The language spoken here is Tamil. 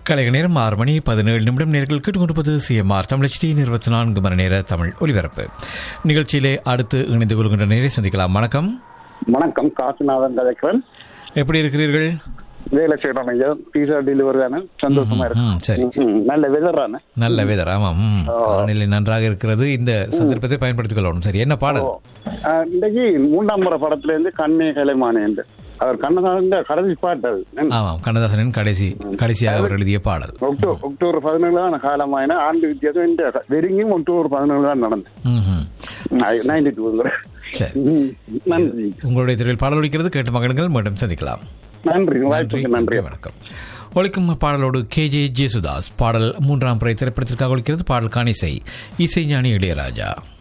கலைக நேரம் ஆறு மணி பதினேழு நிமிடம் நேர்கள் கேட்டுக்கொண்டிருப்பது சிஎம்ஆர் தமிழ் டி இருபத்தி நான்கு மணி நேர தமிழ் ஒலிபரப்பு நிகழ்ச்சியிலே அடுத்து இணைந்து கொள்கின்ற நேரை சந்திக்கலாம் வணக்கம் வணக்கம் காசிநாதன் கதைக்கிறேன் எப்படி இருக்கிறீர்கள் வேலை செய்யறோம் ஐயா பீஸா டெலிவரி தானே சந்தோஷமா இருக்கு ம், சரி ம், நல்ல வெதர் தானே நல்ல வேதர் ஆமாம் ம். காலநிலை நன்றாக இருக்கிறது இந்த சந்தர்ப்பத்தை பயன்படுத்திக் கொள்ளணும் சரி என்ன பாடல் ஆ, இன்றைக்கு மூன்றாம் முறை படத்துல இருந்து கண்ணே கலைமானே என்று அவர் கண்ணதாசன் கடைசி பாட்டு அது ஆமாம் கண்ணதாசனின் கடைசி கடைசியாக அவர் எழுதிய பாடல் அக்டோபர் அக்டோபர் பதினேழு தான் காலமாயின ஆண்டு வித்தியாசம் இந்த வெறுங்கும் அக்டோபர் பதினேழு தான் நடந்தது ம்ஹும். நைன்டி டூ சரி நன்றி உங்களுடைய துறையில் பாடல் ஒலிக்கிறது கேட்டு மகன்கள் மீண்டும் சந்திக்கலாம் நன்றி வாய்ப்புக்கு நன்றி வணக்கம் ஒழிக்கும் பாடலோடு கே ஜே ஜேசுதாஸ் பாடல் மூன்றாம் முறை திரைப்படத்திற்காக ஒழிக்கிறது பாடல் காணிசை இசை ஞானி இளையராஜா